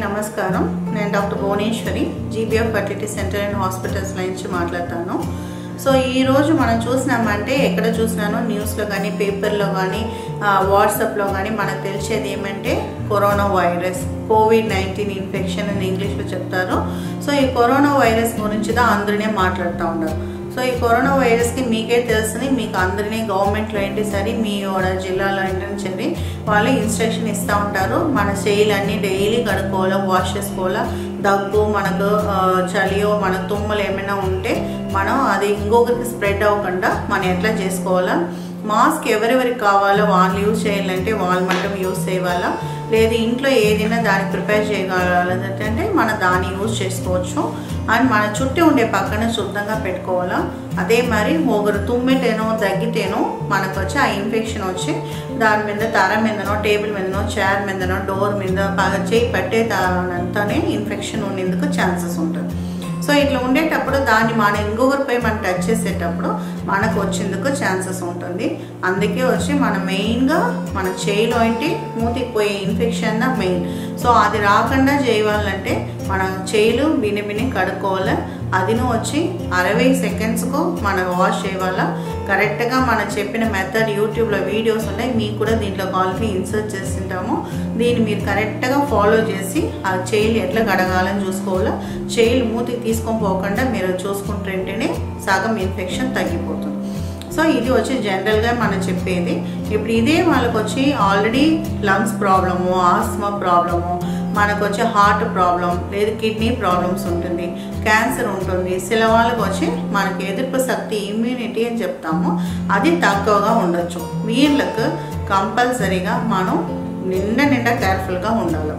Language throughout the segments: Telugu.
నమస్కారం నేను doctor Bhuvaneshwari GBF fertility centre and hospitals నుంచి మాట్లాడతాను సో ఈరోజు మనం చూసినామంటే ఎక్కడ చూసినానో న్యూస్లో కానీ పేపర్లో కానీ వాట్సాప్లో కానీ మనకు తెలిసేది ఏమంటే corona virus covid nineteen infection అని ఇంగ్లీష్లో చెప్తారు సో ఈ కరోనా వైరస్ గురించి దా అందరినీ మాట్లాడుతూ ఉన్నారు సో ఈ కరోనా వైరస్కి మీకే తెలుసుని మీకు అందరినీ గవర్నమెంట్లో ఏంటి సరే మీ ఓడ జిల్లాలో ఏంటని సరే వాళ్ళు ఇన్స్ట్రక్షన్ ఇస్తూ ఉంటారు మన చేయిలన్నీ డైలీ కడుక్కోవాలా వాష్ చేసుకోవాలా దగ్గు మనకు ఆ, చలియో మన తుమ్మలు ఏమైనా ఉంటే మనం అది ఇంకొకరికి స్ప్రెడ్ అవ్వకుండా మనం ఎట్లా చేసుకోవాలా మాస్క్ ఎవరెవరికి కావాలో వాళ్ళు యూజ్ చేయాలంటే వాళ్ళు మాత్రం యూజ్ చేయాలా లేదు ఇంట్లో ఏదైనా దాన్ని ప్రిపేర్ చేయగలంటే మనం దాన్ని యూజ్ చేసుకోవచ్చు అండ్ మన చుట్టూ ఉండే పక్కన శుద్ధంగా పెట్టుకోవాలా అదే మరి ఒకరు తుమ్మితేనో దగ్గితేనో మనకు వచ్చి ఆ ఇన్ఫెక్షన్ వచ్చి దాని మీద తర మీదనో టేబుల్ మీదనో చైర్ మీదనో డోర్ మీద బాగా చేయి పట్టే దానంతానే ఇన్ఫెక్షన్ ఉండేందుకు ఛాన్సెస్ ఉంటుంది సో ఇట్లా ఉండేటప్పుడు దాన్ని మన ఇంకొకరిపై మనం టచ్ చేసేటప్పుడు మనకు వచ్చేందుకు ఛాన్సెస్ ఉంటుంది అందుకే వచ్చి మన మెయిన్గా మన చేయిలో ఏంటి మూతికి పోయే ఇన్ఫెక్షన్ మెయిన్ సో అది రాకుండా చేయాలంటే మన చేయిలు బిని బిని కడుక్కోవాలి అదిను వచ్చి అరవై సెకండ్స్కు మనం వాష్ చేయాలా కరెక్ట్గా మనం చెప్పిన మెథడ్ యూట్యూబ్లో వీడియోస్ ఉన్నాయి మీకు కూడా దీంట్లో కాల్కి ఇన్సర్ట్ చేసింటాము దీన్ని మీరు కరెక్ట్గా ఫాలో చేసి ఆ చేయిలు ఎట్లా కడగాలని చూసుకోవాలా చేయిలు మూతికి తీసుకొని పోకుండా మీరు చూసుకుంటుంటేనే సగం ఇన్ఫెక్షన్ తగ్గిపోతుంది సో ఇది వచ్చి జనరల్గా మనం చెప్పేది ఇప్పుడు ఇదే వాళ్ళకి వచ్చి already lungs problem asthma problem మనకు వచ్చి హార్ట్ ప్రాబ్లం లేదు కిడ్నీ ప్రాబ్లమ్స్ ఉంటుంది క్యాన్సర్ ఉంటుంది సిల వాళ్ళకి వచ్చి మనకి ఎదుర్పు శక్తి ఇమ్యూనిటీ అని చెప్తాము అది తక్కువగా ఉండొచ్చు వీళ్ళకు కంపల్సరీగా మనం నిండా నిండా కేర్ఫుల్గా ఉండాలి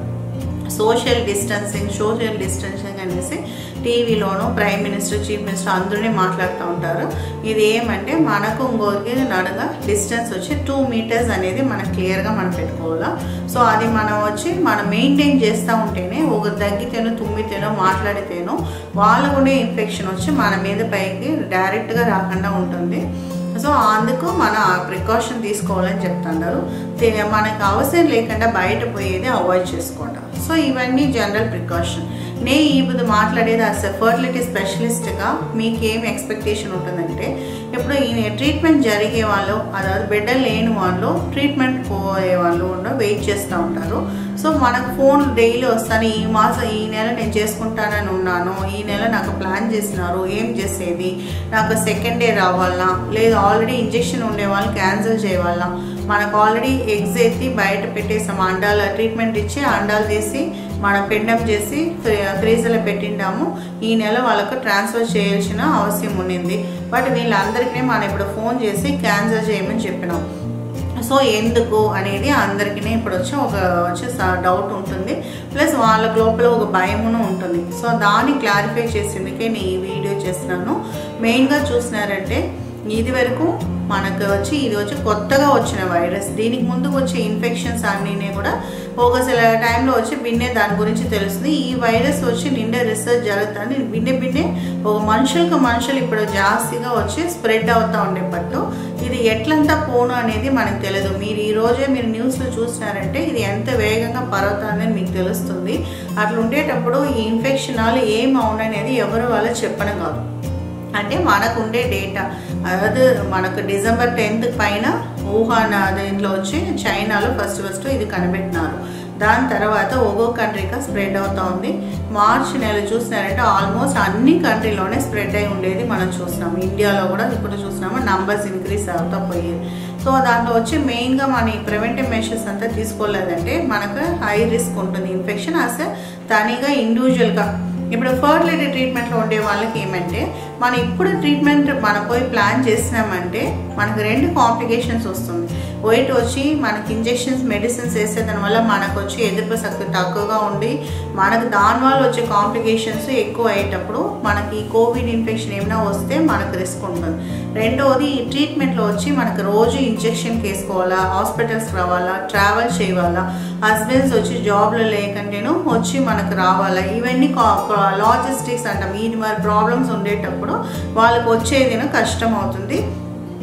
సోషల్ డిస్టెన్సింగ్ సోషల్ డిస్టెన్సింగ్ అనేసి టీవీలోను ప్రైమ్ మినిస్టర్ చీఫ్ మినిస్టర్ అందరూ మాట్లాడుతూ ఉంటారు ఇది ఏమంటే మనకు ఇంకొకరికి నడగా డిస్టెన్స్ వచ్చి టూ మీటర్స్ అనేది మనం క్లియర్గా మనం పెట్టుకోవాలా సో అది మనం వచ్చి మనం మెయింటైన్ చేస్తూ ఉంటేనే ఒకరు దగ్గితేనో తుమ్మితేనో మాట్లాడితేనో వాళ్ళకు ఉండే ఇన్ఫెక్షన్ వచ్చి మన మీద పైకి డైరెక్ట్గా రాకుండా ఉంటుంది సో అందుకు మన ప్రికాషన్ తీసుకోవాలని చెప్తున్నారు తే- మనకు అవసరం లేకుండా బయట పోయేది అవాయిడ్ చేసుకోండి సో ఇవన్నీ జనరల్ ప్రికాషన్ నే ఇప్పుడు మాట్లాడేది అసలు ఫర్టిలిటీ స్పెషలిస్ట్గా మీకు ఏం ఎక్స్పెక్టేషన్ ఉంటుందంటే ఇప్పుడు ఈ ట్రీట్మెంట్ జరిగే వాళ్ళు అதாவது బిడ్డలు లేని వాళ్ళు ట్రీట్మెంట్ పోయే వాళ్ళు కూడా వెయిట్ చేస్తూ ఉంటారు సో మనకు ఫోన్ డైలీ వస్తాను ఈ మాసం ఈ నెల నేను చేసుకుంటానని ఉన్నాను ఈ నెల నాకు ప్లాన్ చేసినారు ఏం చేసేది నాకు సెకండ్ డే రావాలా లేదు ఆల్రెడీ ఇంజెక్షన్ ఉండే వాళ్ళు క్యాన్సిల్ చేయాలా మనకు ఆల్రెడీ ఎగ్స్ ఎత్తి బయట పెట్టేసాం అండాల ట్రీట్మెంట్ ఇచ్చి అండాలు తీసి మనం పిండం చేసి ఫ్రీ- ఫ్రీజర్లో పెట్టిండాము ఈ నెల వాళ్ళకు ట్రాన్స్ఫర్ చేయాల్సిన అవసరం ఉండింది బట్ వీళ్ళందరికీ మనం ఇప్పుడు ఫోన్ చేసి క్యాన్సిల్ చేయమని చెప్పినాం సో ఎందుకు అనేది అందరికీ ఇప్పుడు వచ్చి ఒక వచ్చి డౌట్ ఉంటుంది ప్లస్ వాళ్ళ లోపల ఒక భయమును ఉంటుంది సో దాన్ని క్లారిఫై చేసేందుకే నేను ఈ వీడియో చేస్తున్నాను మెయిన్గా చూసినారంటే ఇది వరకు మనకు వచ్చి ఇది వచ్చి కొత్తగా వచ్చిన వైరస్ దీనికి ముందు వచ్చే ఇన్ఫెక్షన్స్ అన్నీ కూడా ఒక సిల టైంలో వచ్చి బిన్నే దాని గురించి తెలుస్తుంది ఈ వైరస్ వచ్చి నిండే రీసెర్చ్ జరుగుతుంది బిన్నే బిన్నే ఒక మనుషులకు మనుషులు ఇప్పుడు జాస్తిగా వచ్చి స్ప్రెడ్ అవుతూ ఉండే పట్టు ఇది ఎట్లంతా పోను అనేది మనకు తెలియదు మీరు ఈ రోజే మీరు న్యూస్లో చూసినారంటే ఇది ఎంత వేగంగా పరవుతుందని మీకు తెలుస్తుంది అట్లా ఉండేటప్పుడు ఈ ఇన్ఫెక్షన్ వాళ్ళు ఏం అవుననేది ఎవరు వాళ్ళు చెప్పడం కాదు అంటే మనకు ఉండే డేటా అதாவது మనకు డిసెంబర్ టెన్త్ పైన వుహాన్ దీంట్లో వచ్చి చైనాలో ఫస్ట్ ఫస్ట్ ఇది కనిపెట్టినారు దాని తర్వాత ఒక్కో కంట్రీగా స్ప్రెడ్ అవుతా ఉంది మార్చ్ నెల చూసినారంటే ఆల్మోస్ట్ అన్ని కంట్రీలోనే స్ప్రెడ్ అయి ఉండేది మనం చూసినాము ఇండియాలో కూడా ఇప్పుడు చూసినాము నంబర్స్ ఇంక్రీస్ అవుతా పోయేది సో దాంట్లో వచ్చి మెయిన్గా మన ఈ ప్రివెంటివ్ మెషర్స్ అంతా తీసుకోలేదంటే మనకు హై రిస్క్ ఉంటుంది ఇన్ఫెక్షన్ అసలు తనిగా ఇండివిజువల్గా ఇప్పుడు ఫర్టిలిటీ ట్రీట్మెంట్లో ఉండే వాళ్ళకి ఏమంటే మనం ఇప్పుడు ట్రీట్మెంట్ మనం పోయి ప్లాన్ చేసినామంటే మనకు రెండు కాంప్లికేషన్స్ వస్తుంది వెయిట్ వచ్చి మనకి ఇంజెక్షన్స్ మెడిసిన్స్ వేసేదాని వల్ల మనకు వచ్చి ఎదుర్పు శక్తి తక్కువగా ఉండి మనకు దానివల్ల వచ్చే కాంప్లికేషన్స్ ఎక్కువ అయ్యేటప్పుడు మనకి ఈ కోవిడ్ ఇన్ఫెక్షన్ ఏమైనా వస్తే మనకు రిస్క్ ఉంటుంది రెండవది ఈ ట్రీట్మెంట్లో వచ్చి మనకు రోజు ఇంజెక్షన్కి వేసుకోవాలా హాస్పిటల్స్కి రావాలా ట్రావెల్ చేయాలా హస్బెండ్స్ వచ్చి జాబ్లో లేకుంటేను వచ్చి మనకు రావాలా ఇవన్నీ లాజిస్టిక్స్ అంటాం ఈ మరి ప్రాబ్లమ్స్ ఉండేటప్పుడు వాళ్ళకి వచ్చేదిన కష్టం అవుతుంది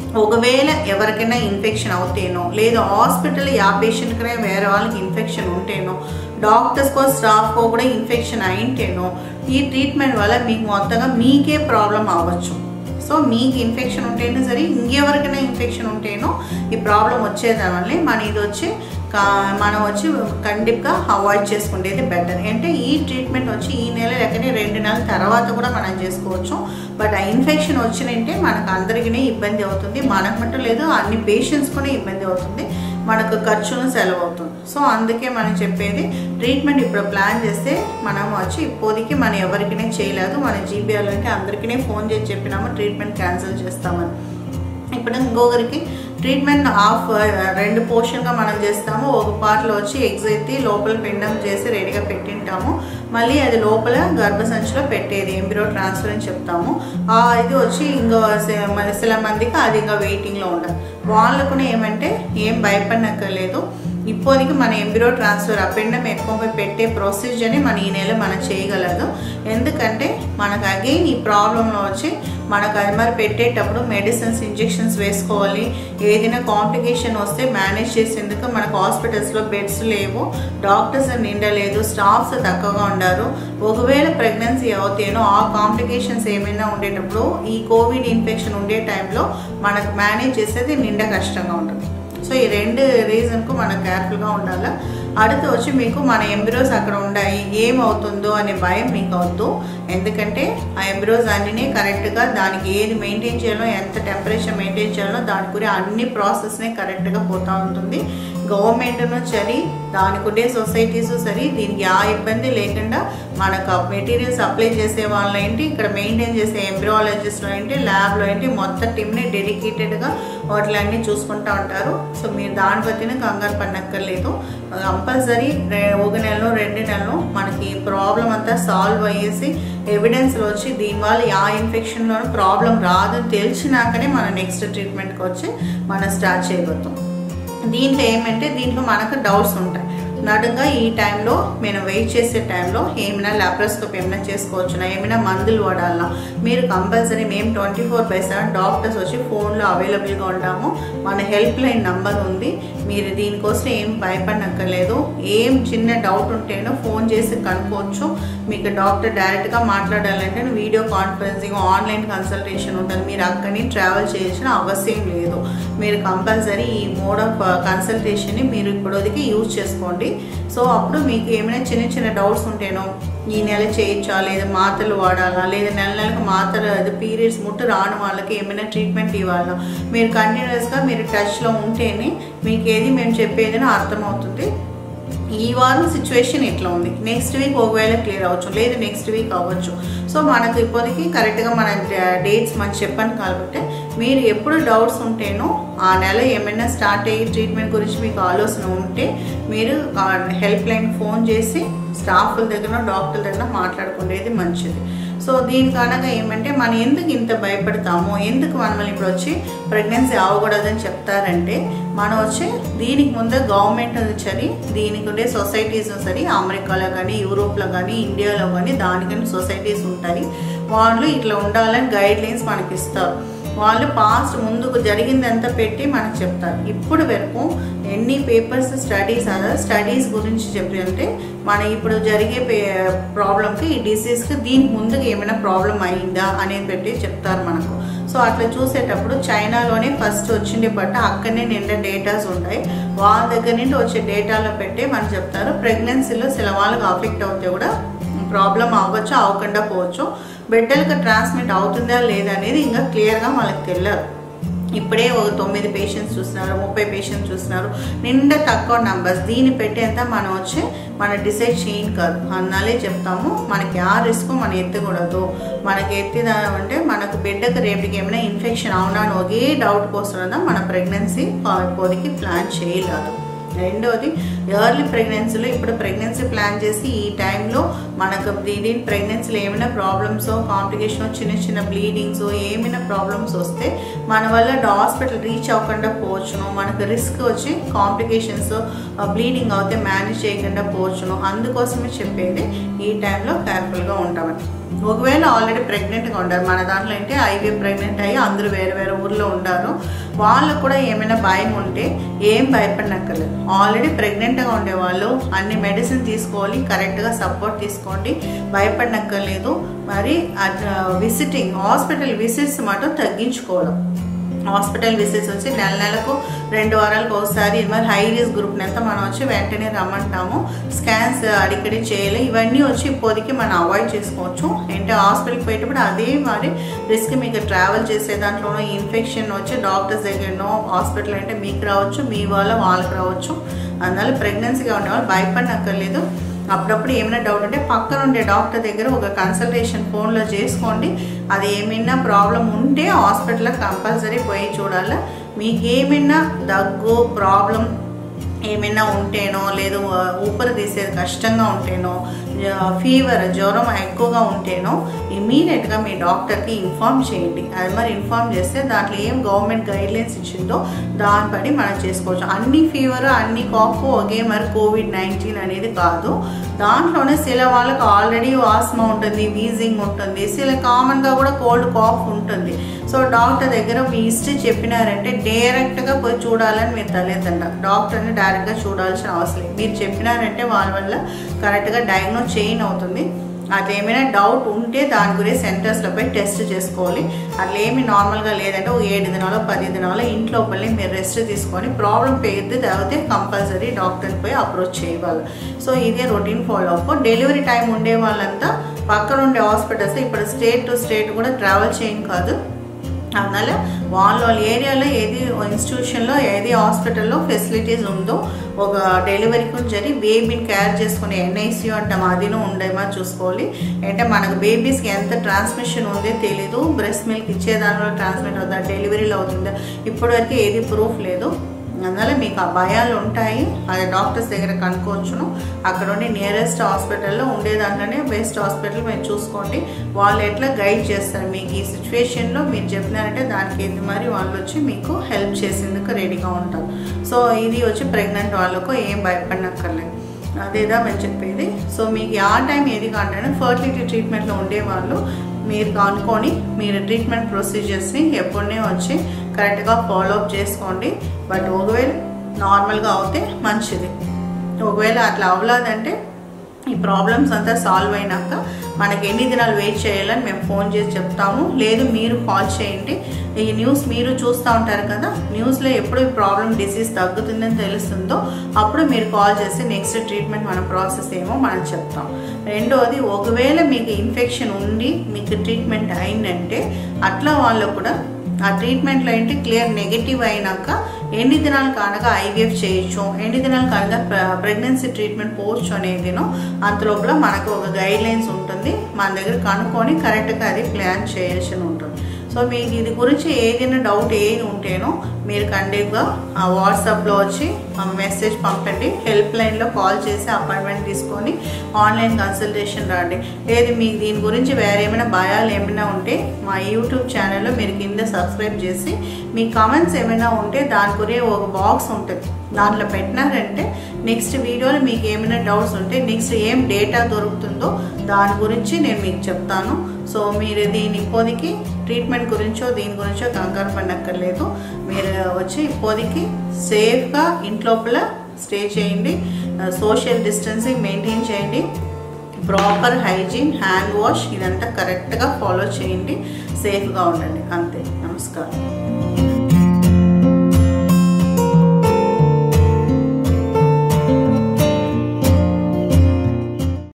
ఒకవేళ ఎవరికైనా ఇన్ఫెక్షన్ అవుతేనో లేదా హాస్పిటల్ ఆ పేషెంట్కనే వేరే వాళ్ళకి ఇన్ఫెక్షన్ ఉంటేనో డాక్టర్స్కో స్టాఫ్కో కూడా ఇన్ఫెక్షన్ అయింటేనో ఈ ట్రీట్మెంట్ వల్ల మీకు మొత్తంగా మీకే ప్రాబ్లం అవ్వచ్చు సో మీకు ఇన్ఫెక్షన్ ఉంటేనే సరే ఇంకెవరికైనా ఇన్ఫెక్షన్ ఉంటేనో ఈ ప్రాబ్లం వచ్చేదానివల్లే మన ఇది వచ్చి కా- మనం వచ్చి కండిప్గా అవాయిడ్ చేసుకునేది బెటర్ అంటే ఈ ట్రీట్మెంట్ వచ్చి ఈ నెల లేకపోతే రెండు నెలల తర్వాత కూడా మనం చేసుకోవచ్చు బట్ ఆ ఇన్ఫెక్షన్ వచ్చినంటే మనకు అందరికీ ఇబ్బంది అవుతుంది మనకు మట్టు లేదు అన్ని పేషెంట్స్ కూడా ఇబ్బంది అవుతుంది మనకు ఖర్చును సెలవు అవుతుంది సో అందుకే మనం చెప్పేది ట్రీట్మెంట్ ఇప్పుడు ప్లాన్ చేస్తే మనం వచ్చి ఇప్పటికి మనం ఎవరికైనా చేయలేదు మన జీబీఆర్లో అంటే అందరికీ ఫోన్ చేసి చెప్పినాము ట్రీట్మెంట్ క్యాన్సిల్ చేస్తామని ఇప్పుడు ఇంకొకరికి ట్రీట్మెంట్ హాఫ్ రెండు పోర్షన్గా మనం చేస్తాము ఒక పార్ట్లో వచ్చి ఎగ్స్ ఎత్తి లోపల పిండం చేసి రెడీగా పెట్టింటాము మళ్ళీ అది లోపల గర్భసంచిలో పెట్టేది ఎంబ్రో ట్రాన్స్ఫర్ అని చెప్తాము ఆ ఇది వచ్చి ఇంకో సె- మరి చాలా మందికి అది ఇంకా వెయిటింగ్లో ఉండదు వాళ్ళకు ఏమంటే ఏం భయపడనక్కర్లేదు ఇప్పటికి మన ఎంబ్రో ట్రాన్స్ఫర్ అపెండం ఎక్కువ పెట్టే ప్రొసీజర్ని మన ఈ నెల మనం చేయగలదు ఎందుకంటే మనకు అగైన్ ఈ ప్రాబ్లంలో వచ్చి మనకు అది మరి పెట్టేటప్పుడు మెడిసిన్స్ ఇంజెక్షన్స్ వేసుకోవాలి ఏదైనా కాంప్లికేషన్ వస్తే మేనేజ్ చేసేందుకు మనకు హాస్పిటల్స్లో బెడ్స్ లేవు డాక్టర్స్ నిండలేదు స్టాఫ్స్ తక్కువగా ఉండారు ఒకవేళ ప్రెగ్నెన్సీ అవుతేనో ఆ కాంప్లికేషన్స్ ఏమైనా ఉండేటప్పుడు ఈ కోవిడ్ ఇన్ఫెక్షన్ ఉండే టైంలో మనకు మేనేజ్ చేసేది నిండా కష్టంగా ఉంటుంది సో ఈ రెండు రీజన్కు మనం కేర్ఫుల్గా ఉండాలి அடுத்து వచ్చి మీకు మన ఎంబ్రోస్ అక్కడ ఉన్నాయి ఏమవుతుందో అనే భయం మీకు అవద్దు ఎందుకంటే ఆ ఎంబ్రోస్ అన్నీ కరెక్ట్గా దానికి ఏది మెయింటైన్ చేయాలో ఎంత టెంపరేచర్ మెయింటైన్ చేయాలో దాని గురించి అన్ని ప్రాసెస్నే కరెక్ట్గా పోతూ ఉంటుంది గవర్నమెంట్ను సరి దానికి ఉండే సొసైటీస్ సరి దీనికి ఆ ఇబ్బంది లేకుండా మనకు మెటీరియల్ సప్లై చేసే వాళ్ళు ఏంటి ఇక్కడ మెయింటైన్ చేసే ఎంబ్రియాలజిస్ట్లో ఏంటి ల్యాబ్లో ఏంటి మొత్తం టీమ్ని డెడికేటెడ్గా వాటిలన్నీ చూసుకుంటూ ఉంటారు సో మీరు దాని బట్టిన కంగారు పడనక్కర్లేదు కంపల్సరీ ఒక నెలలో రెండు నెలలు మనకి ప్రాబ్లం అంతా సాల్వ్ అయ్యేసి ఎవిడెన్స్లో వచ్చి దీనివల్ల ఆ ఇన్ఫెక్షన్లో ప్రాబ్లం రాదని తెలిసినాకనే మన నెక్స్ట్ ట్రీట్మెంట్కి వచ్చి మనం స్టార్ట్ చేయబోతాం దీంట్లో ఏమంటే దీంట్లో మనకు డౌట్స్ ఉంటాయి నడుగా ఈ టైంలో మేము వెయిట్ చేసే టైంలో ఏమైనా లాప్రోస్కోప్ ఏమైనా చేసుకోవచ్చునా ఏమైనా మందులు వాడాలా మీరు కంపల్సరీ మేము twenty four by seven doctors వచ్చి ఫోన్లో అవైలబుల్గా ఉంటాము మన హెల్ప్ లైన్ నంబర్ ఉంది మీరు దీనికోసం ఏం భయపడనక్కర్లేదు ఏం చిన్న డౌట్ ఉంటేనో ఫోన్ చేసి కనుక్కోవచ్చు మీకు డాక్టర్ డైరెక్ట్గా మాట్లాడాలంటే వీడియో కాన్ఫరెన్సింగ్ ఆన్లైన్ కన్సల్టేషన్ ఉంటుంది మీరు అక్కడిని ట్రావెల్ చేయాల్సిన అవసరం లేదు మీరు కంపల్సరీ ఈ మోడ్ ఆఫ్ కన్సల్టేషన్ని మీరు ఇప్పటికి యూజ్ చేసుకోండి సో అప్పుడు మీకు ఏమైనా చిన్న చిన్న డౌట్స్ ఉంటేనో ఈ నెల చేయొచ్చా లేదా మాత్రలు వాడాలా లేదా నెల నెలకు మాత్రలు అది పీరియడ్స్ ముట్టు రాని వాళ్ళకి ఏమైనా ట్రీట్మెంట్ ఇవ్వాలా మీరు కంటిన్యూస్గా మీరు టచ్లో ఉంటేనే మీకు ఏది మేము చెప్పేదని అర్థమవుతుంది ఈ వారం సిచ్యువేషన్ ఇట్లా ఉంది నెక్స్ట్ వీక్ ఒకవేళ క్లియర్ అవ్వచ్చు లేదు నెక్స్ట్ వీక్ అవ్వచ్చు సో మనకు ఇప్పటికి కరెక్ట్గా మన డేట్స్ మనం చెప్పాను కాబట్టి మీరు ఎప్పుడు డౌట్స్ ఉంటేనో ఆ నెల ఏమైనా స్టార్ట్ అయ్యి ట్రీట్మెంట్ గురించి మీకు ఆలోచన ఉంటే మీరు హెల్ప్ లైన్ ఫోన్ చేసి స్టాఫ్ల దగ్గర డాక్టర్ దగ్గర మాట్లాడుకునేది మంచిది సో దీనికి అనగా ఏమంటే మనం ఎందుకు ఇంత భయపడతాము ఎందుకు మనం ఇప్పుడు వచ్చి ప్రెగ్నెన్సీ అవ్వకూడదని చెప్తారంటే మనం వచ్చి దీనికి ముందే గవర్నమెంట్ సరి దీనికి ఉండే సొసైటీస్ సరి అమెరికాలో కానీ యూరోప్లో కానీ ఇండియాలో కానీ దానికని సొసైటీస్ ఉంటాయి వాళ్ళు ఇట్లా ఉండాలని గైడ్ లైన్స్ మనకి ఇస్తారు వాళ్ళు పాస్ట్ ముందుకు జరిగిందంతా పెట్టి మనకు చెప్తారు ఇప్పుడు వరకు ఎన్ని పేపర్స్ స్టడీస్ అదా స్టడీస్ గురించి చెప్పి అంటే మన ఇప్పుడు జరిగే ప్రాబ్లంకి ఈ డిసీజ్కి దీనికి ముందుకు ఏమైనా ప్రాబ్లం అయిందా అనేది పెట్టి చెప్తారు మనకు సో అట్లా చూసేటప్పుడు చైనాలోనే ఫస్ట్ వచ్చిండే బట్ట అక్కడనే నిండా డేటాస్ ఉంటాయి వాళ్ళ దగ్గర నుండి వచ్చే డేటాలో పెట్టి మనం చెప్తారు ప్రెగ్నెన్సీలో సిల వాళ్ళకి అఫెక్ట్ అవుతే కూడా ప్రాబ్లం అవ్వచ్చు అవ్వకుండా పోవచ్చు బిడ్డలకు ట్రాన్స్మిట్ అవుతుందా లేదా అనేది ఇంకా క్లియర్గా వాళ్ళకి తెలియదు ఇప్పుడే ఒక తొమ్మిది పేషెంట్స్ చూస్తున్నారు ముప్పై పేషెంట్స్ చూస్తున్నారు నిండా తక్కువ నంబర్స్ దీన్ని పెట్టేంత మనం వచ్చి మనం డిసైడ్ చేయను కాదు అన్నాలే చెప్తాము మనకి ఆ రిస్క్ మనం ఎత్తకూడదు మనకి ఎత్తిదా అంటే మనకు బిడ్డకు రేపటికి ఏమైనా ఇన్ఫెక్షన్ అవునా అని ఒకే డౌట్ కోసం మన ప్రెగ్నెన్సీ పొదికి ప్లాన్ చేయలేదు రెండోది ఎర్లీ ప్రెగ్నెన్సీలో ఇప్పుడు ప్రెగ్నెన్సీ ప్లాన్ చేసి ఈ టైంలో మనకు బ్లీడింగ్ ప్రెగ్నెన్సీలో ఏమైనా ప్రాబ్లమ్స్ కాంప్లికేషన్ చిన్న చిన్న బ్లీడింగ్స్ ఏమైనా ప్రాబ్లమ్స్ వస్తే మన వల్ల హాస్పిటల్ రీచ్ అవ్వకుండా పోవచ్చును మనకు రిస్క్ వచ్చి కాంప్లికేషన్స్ బ్లీడింగ్ అవుతే మేనేజ్ చేయకుండా పోవచ్చును అందుకోసమే చెప్పేది ఈ టైంలో కేర్ఫుల్గా ఉంటామని ఒకవేళ ఆల్రెడీ ప్రెగ్నెంట్గా ఉంటారు మన దాంట్లో అంటే ఐవీ ప్రెగ్నెంట్ అయ్యి అందరూ వేరే వేరే ఊర్లో ఉంటారు వాళ్ళకు కూడా ఏమైనా భయం ఉంటే ఏం భయపడనక్కర్లేదు ఆల్రెడీ ప్రెగ్నెంట్గా ఉండే వాళ్ళు అన్ని మెడిసిన్ తీసుకోవాలి కరెక్ట్గా సపోర్ట్ తీసుకోండి భయపడనక్కర్లేదు మరి విజిటింగ్ హాస్పిటల్ విజిట్స్ మాత్రం తగ్గించుకోవడం హాస్పిటల్ విజిట్స్ వచ్చి నెల నెలకు రెండు వారాలకు ఒకసారి మరి హై రిస్క్ గ్రూప్ని అంతా మనం వచ్చి వెంటనే రమ్మంటాము స్కాన్స్ అడికడి చేయాలి ఇవన్నీ వచ్చి ఇప్పటికి మనం అవాయిడ్ చేసుకోవచ్చు అంటే హాస్పిటల్కి పోయేటప్పుడు అదే మరి రిస్క్ మీకు ట్రావెల్ చేసే దాంట్లోనో ఇన్ఫెక్షన్ వచ్చి డాక్టర్స్ దగ్గరనో హాస్పిటల్ అంటే మీకు రావచ్చు మీ వల్ల వాళ్ళకి రావచ్చు అందువల్ల ప్రెగ్నెన్సీగా ఉండే వాళ్ళు భయపడనక్కర్లేదు అప్పుడప్పుడు ఏమైనా డౌట్ ఉంటే పక్కన ఉండే డాక్టర్ దగ్గర ఒక కన్సల్టేషన్ ఫోన్లో చేసుకోండి అది ఏమైనా ప్రాబ్లం ఉంటే హాస్పిటల్లో కంపల్సరీ పోయి చూడాలి మీకు ఏమైనా దగ్గు ప్రాబ్లం ఏమైనా ఉంటేనో లేదు ఊపిరి తీసేది కష్టంగా ఉంటేనో ఫీవర్ జ్వరం ఎక్కువగా ఉంటేనో ఇమీడియట్గా మీ డాక్టర్కి ఇన్ఫామ్ చేయండి అది మరి ఇన్ఫామ్ చేస్తే దాంట్లో ఏం గవర్నమెంట్ గైడ్లైన్స్ ఇచ్చిందో దాన్ని బట్టి మనం చేసుకోవచ్చు అన్ని ఫీవర్ అన్ని కాఫ్ ఒకే మరి కోవిడ్ నైన్టీన్ అనేది కాదు దాంట్లోనే సిల వాళ్ళకి ఆల్రెడీ ఆస్మా ఉంటుంది వీజింగ్ ఉంటుంది సిల కామన్గా కూడా కోల్డ్ కాఫ్ ఉంటుంది సో డాక్టర్ దగ్గర మీ హిస్టరీ చెప్పినారంటే డైరెక్ట్గా పోయి చూడాలని మీరు తల్లిదండ్రులు డాక్టర్ని డైరెక్ట్గా చూడాల్సిన అవసరం లేదు మీరు చెప్పినారంటే వాళ్ళ వల్ల కరెక్ట్గా డయాగ్నోస్ చేయన్ అవుతుంది అట్లా ఏమైనా డౌట్ ఉంటే దాని గురించి సెంటర్స్లో పోయి టెస్ట్ చేసుకోవాలి అట్లా ఏమి నార్మల్గా లేదంటే ఒక ఏడు దినాలు పది దినాలు ఇంట్లో వెళ్ళి మీరు రెస్ట్ తీసుకొని ప్రాబ్లం పెరిగితే తర్వాత కంపల్సరీ డాక్టర్ని పోయి అప్రోచ్ చేయాలి సో ఇదే routine follow up delivery time ఉండే వాళ్ళంతా పక్కన ఉండే హాస్పిటల్స్ ఇప్పుడు స్టేట్ టు స్టేట్ కూడా ట్రావెల్ చేయడం కాదు అందువల్ల వాళ్ళ వాళ్ళ ఏరియాలో ఏది ఇన్స్టిట్యూషన్లో ఏది హాస్పిటల్లో ఫెసిలిటీస్ ఉందో ఒక డెలివరీకి జరిగి బేబీని కేర్ చేసుకునే ఎన్ఐసియూ అంటాం అదినూ ఉండేమో చూసుకోవాలి అంటే మనకు బేబీస్కి ఎంత ట్రాన్స్మిషన్ ఉందో తెలీదు బ్రెస్ట్ మిల్క్ ఇచ్చేదానిలో ట్రాన్స్మిట్ అవుతుందా డెలివరీలో అవుతుందా ఇప్పటివరకు ఏది ప్రూఫ్ లేదు అందువల్ల మీకు ఆ భయాలు ఉంటాయి అది డాక్టర్స్ దగ్గర కనుక్కోవచ్చును అక్కడ ఉండి నియరెస్ట్ హాస్పిటల్లో ఉండే దాంట్లోనే బెస్ట్ హాస్పిటల్ మీరు చూసుకోండి వాళ్ళు ఎట్లా గైడ్ చేస్తారు మీకు ఈ సిచ్యువేషన్లో మీరు చెప్పినారంటే దానికి ఏది మరి వాళ్ళు వచ్చి మీకు హెల్ప్ చేసేందుకు రెడీగా ఉంటారు సో ఇది వచ్చి ప్రెగ్నెంట్ వాళ్ళకు ఏం భయపడనక్కర్లేదు అదేదా మేము చెప్పేది సో మీకు ఆ టైం ఏది కాంటే ఫర్టిలిటీ ట్రీట్మెంట్లో ఉండేవాళ్ళు మీరు కనుక్కొని మీరు ట్రీట్మెంట్ ప్రొసీజర్స్ని ఎప్పుడనే వచ్చి కరెక్ట్గా ఫాలో అప్ చేసుకోండి బట్ ఒకవేళ నార్మల్గా అవుతే మంచిది ఒకవేళ అట్లా అవ్వలేదంటే ఈ ప్రాబ్లమ్స్ అంతా సాల్వ్ అయినాక మనకి ఎన్ని దినాలు వెయిట్ చేయాలని మేము ఫోన్ చేసి చెప్తాము లేదు మీరు కాల్ చేయండి ఈ న్యూస్ మీరు చూస్తూ ఉంటారు కదా న్యూస్లో ఎప్పుడు ఈ ప్రాబ్లం డిసీజ్ తగ్గుతుందని తెలుస్తుందో అప్పుడు మీరు కాల్ చేసి నెక్స్ట్ ట్రీట్మెంట్ మన ప్రాసెస్ ఏమో మనం చెప్తాం రెండోది ఒకవేళ మీకు ఇన్ఫెక్షన్ ఉండి మీకు ట్రీట్మెంట్ అయిందంటే అట్లా వాళ్ళు కూడా ఆ ట్రీట్మెంట్లో ఏంటి క్లియర్ నెగిటివ్ అయినాక ఎన్ని దినాలు కానక ఐవీఎఫ్ చేయొచ్చు ఎన్ని దినాలు కానక ప్రెగ్నెన్సీ ట్రీట్మెంట్ పోవచ్చు అనేదినో అంతలోపల మనకు ఒక గైడ్ లైన్స్ ఉంటుంది మన దగ్గర కనుక్కొని కరెక్ట్గా అది ప్లాన్ చేయాల్సి ఉంటుంది సో మీకు ఇది గురించి ఏదైనా డౌట్ ఏది ఉంటేనో మీరు కండిగా ఆ వాట్సాప్లో వచ్చి మెసేజ్ పంపండి హెల్ప్ లైన్లో కాల్ చేసి అపాయింట్మెంట్ తీసుకొని ఆన్లైన్ కన్సల్టేషన్ రండి లేదు మీకు దీని గురించి వేరే ఏమైనా భయాలు ఏమైనా ఉంటే మా యూట్యూబ్ ఛానల్లో మీరు కింద సబ్స్క్రైబ్ చేసి మీ కామెంట్స్ ఏమైనా ఉంటే దాని గురించి ఒక బాక్స్ ఉంటుంది దాంట్లో పెట్టినారంటే నెక్స్ట్ వీడియోలో మీకు ఏమైనా డౌట్స్ ఉంటే నెక్స్ట్ ఏం డేటా దొరుకుతుందో దాని గురించి నేను మీకు చెప్తాను సో మీరు దీని ఇప్పటికి ట్రీట్మెంట్ గురించో దీని గురించో కంగారు పడక్కర్లేదు మీరు వచ్చి ఇప్పటికి సేఫ్గా ఇంట్లోపల స్టే చేయండి సోషల్ డిస్టెన్సింగ్ మెయింటైన్ చేయండి ప్రాపర్ హైజీన్ హ్యాండ్ వాష్ ఇదంతా కరెక్ట్గా ఫాలో చేయండి సేఫ్గా ఉండండి అంతే నమస్కారం